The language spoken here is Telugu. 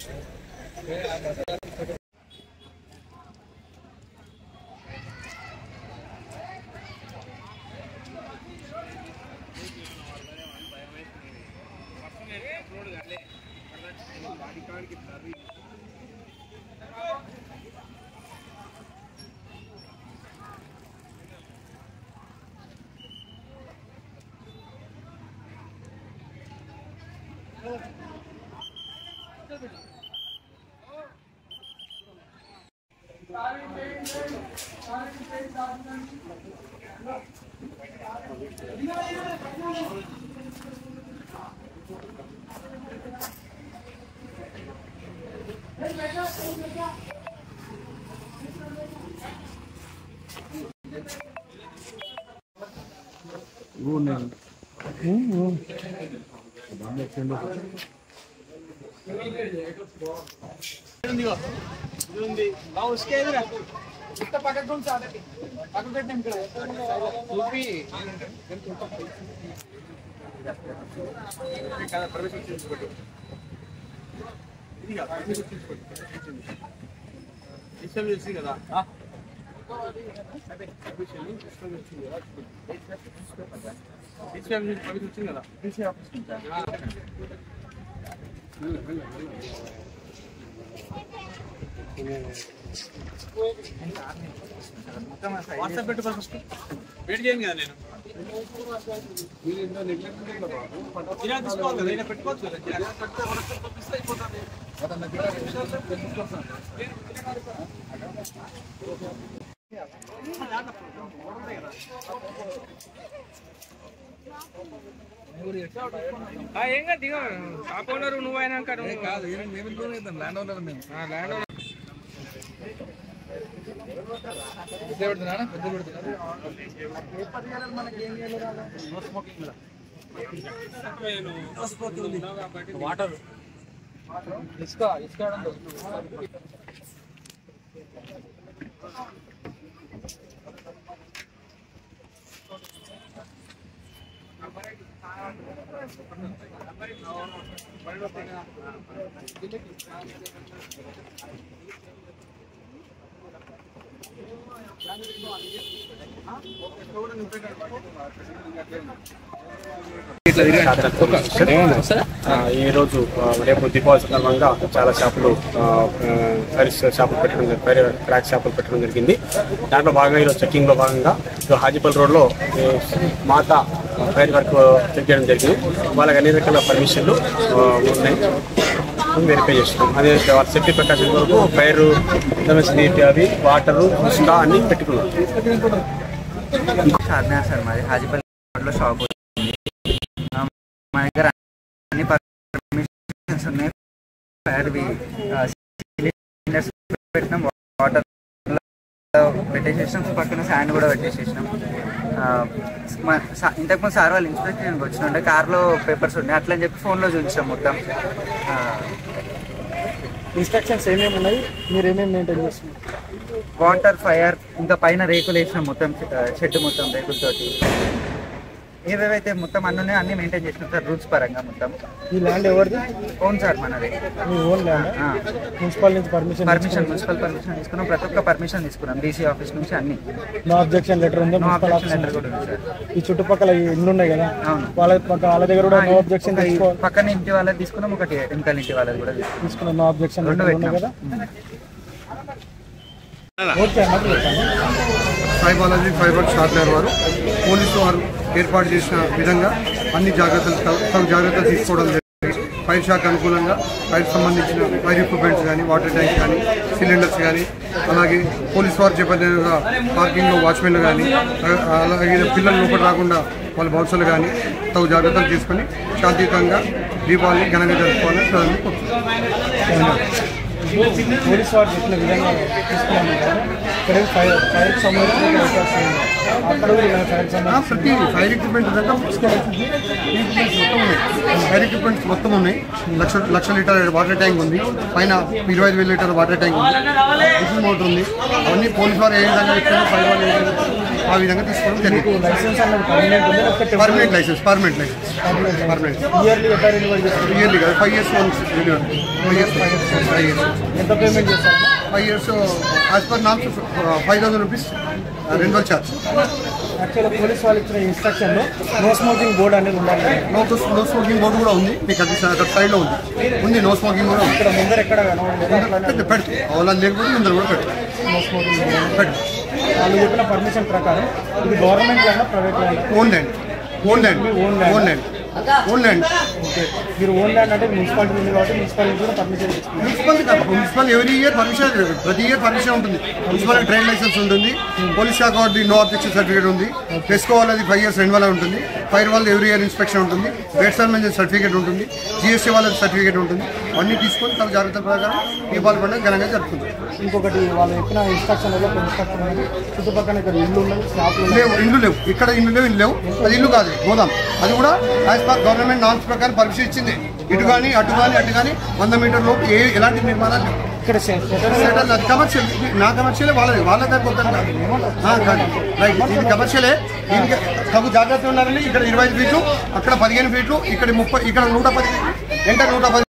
వాట్సాప్ పెట్టు ఫస్ట్ వెయిట్ చేయను కదా నేను ఇలా తీసుకోవాలి కదా ఇలా పెట్టుకోవచ్చు కదా ఇలా పెడితే మనకు మిస్ అయిపోతుంది ఏం కాదు దిగ షాప్ ఓనర్ నువ్వు అయినాక కాదు మేము ల్యాండ్ ఓనర్ మేము ల్యాండ్ ఓనర్ పెద్ద పెడుతున్నా పెద్ద పెడుతున్నా వాటర్ ఇసుక ఇసుక ఆ, ఈ రోజు ఆ, రేపు దీపావళి సందర్భంగా చాలా షాపులు ఆ, ఆ, ఫైర్స్ షాపులు పెట్టడం జరిగింది ఫైర్ క్రాక్ షాపులు పెట్టడం జరిగింది దాంట్లో భాగంగా ఈరోజు చెక్కింగ్ లో భాగంగా ఇటు హాజీపల్ రోడ్ లో ఈ మాత ఫైర్ వర్క్ చెక్ చేయడం జరిగింది వాళ్ళకి అన్ని రకాల పర్మిషన్లు ఆ, ఉన్నాయి వెరిఫై చేస్తున్నాం అదే వాళ్ళ సేఫ్టీ ప్రికాషన్ వరకు ఫైర్ నీటి అవి వాటర్ ఇసుక అన్ని పెట్టుకున్నాం షాద్నగర్ సార్ మాది హాజీపల్లిలో షాప్ ఉంది ఆ, మా దగ్గర అన్ని పర్మిషన్స్ ఉన్నాయి ఫైర్వి సిలిండర్స్ పెట్టినాం వాటర్ పెట్టేసేసినాం పక్కన శాండ్ కూడా పెట్టేసేసినాం ఆ, మా- సా- ఇంతకుముందు సార్ వాళ్ళు ఇన్స్పెక్షన్ వచ్చినంటే కార్లో పేపర్స్ ఉన్నాయి అట్లా అని చెప్పి ఫోన్లో చూపించాం మొత్తం ఆ, ఇన్స్ట్రక్షన్స్ ఏమేమి ఉన్నాయి మీరు ఏమేమి మెయింటైన్ చేస్తున్నారు వాటర్ ఫైర్ ఇంకా పైన రేకులు వేసినాం మొత్తం షెడ్ మొత్తం రేకులతోటి ఏవేవైతే మొత్తం అన్ని ఉన్నాయో అన్ని మెయింటైన్ చేసినాం సార్ రూల్స్ పరంగా మొత్తం ఈ ల్యాండ్ ఎవరిది అవును సార్ మనది మీ ఓన్ ల్యాండ్ ఆ. మున్సిపల్ నుంచి పర్మిషన్ పర్మిషన్ మున్సిపల్ పర్మిషన్ తీసుకున్నాం ప్రతి ఒక్క పర్మిషన్ తీసుకున్నాం డీసీ ఆఫీస్ నుంచి అన్ని నో అబ్జెక్షన్ లెటర్ ఉందా no municipal objection office letter కూడా ఉంది సార్ ఈ చుట్టుపక్కల ఈ ఇల్లు ఉన్నాయి కదా అవును. వాళ్ళ పక్క వాళ్ళ దగ్గర కూడా నో అబ్జెక్షన్ ఒక ఈ తీసుకోవాలి పక్కన ఇంటి వాళ్ళది తీసుకున్నాం ఒకటి వెనకాల ఇంటి వాళ్ళది కూడా తీసుకున్నాం తీసుకున్న నో అబ్జెక్షన్ రెండు లెటర్ ఉన్నాయి పెట్టినాం కదా ఓకే అన్నట్టు పెట్టండి సాయి బాలాజీ ఫైబర్ షార్ట్వేర్ వారు పోలీసు వారు ఏర్పాటు చేసిన విధంగా అన్ని జాగ్రత్తలు తగు- తగు జాగ్రత్తలు తీసుకోవడం జరిగింది ఫైర్ షాక్ అనుకూలంగా ఫైర్ సంబంధించిన ఫైర్ ఎక్విప్మెంట్స్ కానీ వాటర్ ట్యాంక్ కానీ సిలిండర్స్ కానీ అలాగే పోలీస్ వారు చెప్పినట్టుగా పార్కింగ్లో వాచ్మెన్లు కానీ అ- అలాగే పిల్లలు లోపల రాకుండా వాళ్ళ బౌన్సర్లు కానీ తగు జాగ్రత్తలు తీసుకొని శాంతియుతంగా దీపావళి ఘనంగా జరుపుకోవాలని ప్రజలను కోరుతున్నాను పోలీస్ వారు చెప్పిన విధంగా తీసుకున్నాము కదా ఇక్కడ ఫైర్ ఫైర్ సంబంధించిన vehicles ఉన్నాయి. అక్కడ కూడా ఇలా ఫైర్ ఆ, సంబంధించిన ప్రతి ఫైర్ ఎక్విప్మెంట్ దాకా ఎక్విప్మెంట్స్ మొత్తం ఉన్నాయి ఫైర్ ఎక్విప్మెంట్స్ మొత్తం ఉన్నాయి లక్ష లక్ష లీటర్ వాటర్ ట్యాంక్ ఉంది పైన ఇరవై ఐదు వేల లీటర్ వాటర్ ట్యాంక్ ఉంది విజిల్ మోటార్ ఉంది అవన్నీ పోలీస్ వారు ఏ విధంగా ఇచ్చారో ఫైర్ వాళ్ళు ఏ విధంగా ఆ విధంగా తీసుకోవడం జరిగింది లైసెన్స్ అన్నది పర్మనెంట్ ఉంది లేకపోతే permanent licence permanent licence permanent yearly ఎట్లా రెన్యువల్ చేస్తారు ఇయర్లీ కాదు five years once five years five years ఎంత పేమెంట్ చేస్తారు five years as per norms five thousand rupees renewal charge యాక్చువల్గా పోలీస్ వాళ్ళు ఇచ్చిన ఇన్స్ట్రక్షన్లో నో స్మోకింగ్ బోర్డ్ అనేది ఉండాలి నో నో స్మోకింగ్ బోర్డు కూడా ఉంది మీకు అది అక్కడ సైడ్లో ఉంది ఉంది నో స్మోకింగ్ కూడా ఉంది ఇక్కడ ముందర ఎక్కడ కనబడలేదు పెట్టు పెట్టు అలా లేకపోతే ముందర కూడా పెట్టు నో స్మోకింగ్ బోర్డ్ పెట్టు వాళ్ళు చెప్పిన పర్మిషన్ ప్రకారం ఇది government land private land own land own land own land own land okay మీరు ఓన్ ల్యాండ్ అంటే మున్సిపాలిటీ ఉంది కాబట్టి మున్సిపాలిటీ కూడా పర్మిషన్ ఇచ్చింది మున్సిపల్ కాదు, మున్సిపల్ ఎవరీ ఇయర్ పర్మిషన్ ప్రతి ఇయర్ పర్మిషన్ ఉంటుంది మున్సిపల్ ట్రైన్ లైసెన్స్ ఉంటుంది పోలీస్ శాఖ వారిది నో అబ్జెక్షన్ సర్టిఫికేట్ ఉంది టెస్కో వాళ్ళది ఫైవ్ ఇయర్స్ రెండు వాళ్ళ ఉంటుంది ఫైర్ వాళ్ళది ఎవరీ ఇయర్ ఇన్స్పెక్షన్ ఉంటుంది బేట్స్మెన్ మీద సర్టిఫికేట్ ఉంటుంది జిఎస్టీ వాళ్ళది సర్టిఫికేట్ ఉంటుంది అన్ని తీసుకొని తమ జాగ్రత్త ప్రకారం దీపావళి పండుగ ఘనంగా జరుపుకుంటాం ఇంకొకటి వాళ్ళు చెప్పిన ఇన్స్ట్రక్షన్ ఏదో ఇన్స్ట్రక్షన్ ఉంది చుట్టుపక్కల ఇక్కడ ఇల్లు ఉన్నది షాపులు ఉన్నాయి లేవు ఇండ్లు లేవు ఇక్కడ ఇండ్లు లేవు ఇల్లు లేవు అది ఇల్లు కాదు గోదాం అది కూడా యాజ్ పర్ గవర్నమెంట్ నామ్స్ ప్రకారం పర్మిషన్ ఇచ్చింది ఇటు కానీ అటు కానీ అటు కానీ వంద మీటర్ లోపు ఏ ఎలాంటి నిర్మాణాలు లేవు ఇక్కడ సెటర్ సెటర్ అది కమర్షియల్ నా కమర్షియల్ వాళ్ళది వాళ్ళ దగ్గర కొత్త కాదు రైట్ ఇది కమర్షియలే దీనికి తగు జాగ్రత్త ఉండాలని ఇక్కడ ఇరవై ఐదు ఫీట్లు అక్కడ పదిహేను ఫీట్లు ఇక్కడ ముప్పై ఇక్కడ నూట పది ఎంత నూట పది